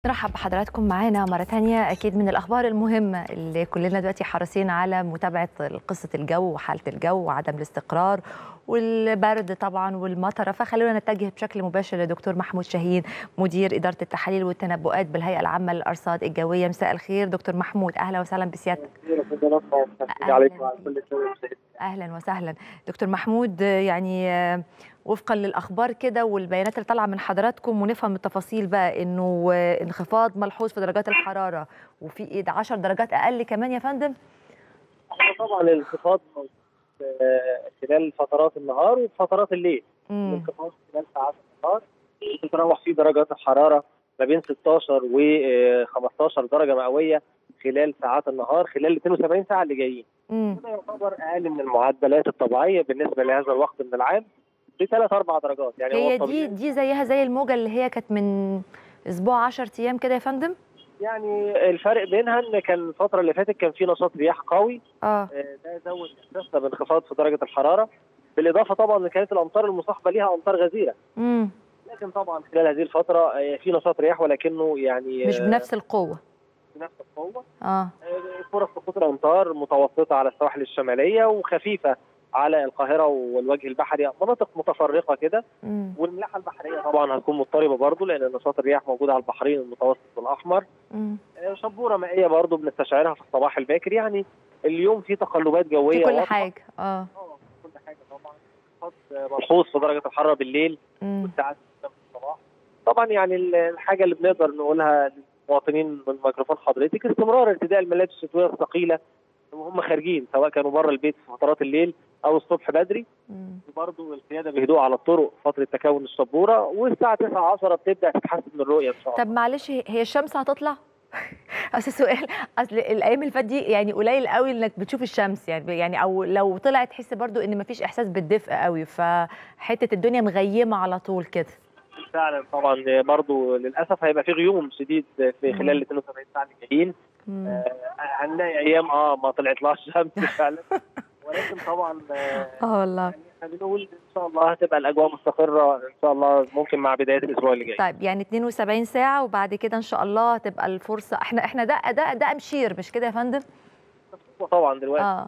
نرحب بحضراتكم معانا مرة تانية أكيد من الأخبار المهمة اللي كلنا دلوقتي حريصين على متابعة قصة الجو وحالة الجو وعدم الاستقرار والبرد طبعا والمطرة فخلونا نتجه بشكل مباشر لدكتور محمود شاهين مدير إدارة التحاليل والتنبؤات بالهيئة العامة للأرصاد الجوية مساء الخير دكتور محمود أهلا وسهلا بسيادتك أهلا وسهلا دكتور محمود يعني وفقا للاخبار كده والبيانات اللي طالعه من حضراتكم ونفهم التفاصيل بقى انه انخفاض ملحوظ في درجات الحراره وفي ايه ده 10 درجات اقل كمان يا فندم طبعا الانخفاض خلال فترات النهار وفترات الليل الانخفاض خلال ساعات النهار بتتراوح فيه درجات الحراره ما بين 16 و 15 درجه مئويه خلال ساعات النهار خلال 72 ساعه اللي جايين ده يعتبر اقل من المعدلات الطبيعيه بالنسبه لهذا الوقت من العام بثلاث اربع درجات يعني هي دي دي زيها زي الموجه اللي هي كانت من اسبوع 10 ايام كده يا فندم يعني الفرق بينها ان كان الفتره اللي فاتت كان في نشاط رياح قوي اه ده زود احساسنا بانخفاض في درجه الحراره بالاضافه طبعا ان كانت الامطار المصاحبه ليها امطار غزيره امم لكن طبعا خلال هذه الفتره في نشاط رياح ولكنه يعني مش بنفس القوه بنفس القوه اه فرص سقوط الامطار متوسطه على السواحل الشماليه وخفيفه على القاهره والوجه البحري مناطق متفرقه كده والملاحه البحريه طبعا هتكون مضطربه برضو لان نشاط الرياح موجود على البحرين المتوسط والاحمر شبوره مائيه برضو بنستشعرها في الصباح الباكر يعني اليوم في تقلبات جويه في كل واضحة. حاجه اه كل حاجه طبعا ملحوظ في درجه الحراره بالليل والساعات الصباح طبعا يعني الحاجه اللي بنقدر نقولها للمواطنين من ميكروفون حضرتك استمرار ارتداء الملابس الشتويه الثقيله وهم خارجين سواء كانوا بره البيت في فترات الليل او الصبح بدري وبرضه القياده بهدوء على الطرق فتره تكون الشبوره والساعه 9 10 بتبدا تتحسن الرؤيه ان شاء الله طب معلش هي الشمس هتطلع؟ اصل سؤال اصل الايام اللي فاتت دي يعني قليل قوي انك بتشوف الشمس يعني يعني او لو طلعت تحس برضو ان مفيش احساس بالدفء قوي فحته الدنيا مغيمه على طول كده فعلا طبعا برضو للاسف هيبقى في غيوم شديد في خلال ال 72 ساعه اللي جايين هنلاقي ايام اه ما طلعتلاش شمس فعلا ولكن طبعا اه والله احنا بنقول ان شاء الله هتبقى الاجواء مستقره ان شاء الله ممكن مع بدايه الاسبوع اللي جاي طيب يعني 72 ساعه وبعد كده ان شاء الله هتبقى الفرصه احنا احنا ده ده ده امشير مش كده يا فندم؟ طبعا دلوقتي اه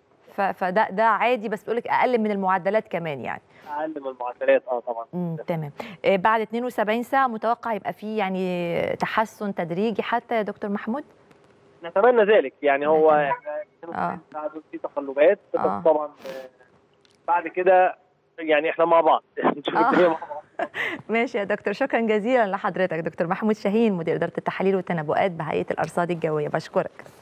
فده ده عادي بس بقول لك اقل من المعدلات كمان يعني اقل من المعدلات اه طبعا امم تمام آه بعد 72 ساعه متوقع يبقى في يعني تحسن تدريجي حتى يا دكتور محمود نتمنى ذلك يعني هو احنا آه. في تقلبات بس آه. طبعا بعد كده يعني احنا مع بعض نشوف آه. الدنيا مع بعض ماشي يا دكتور شكرا جزيلا لحضرتك دكتور محمود شاهين مدير اداره التحاليل والتنبؤات بهيئه الارصاد الجويه بشكرك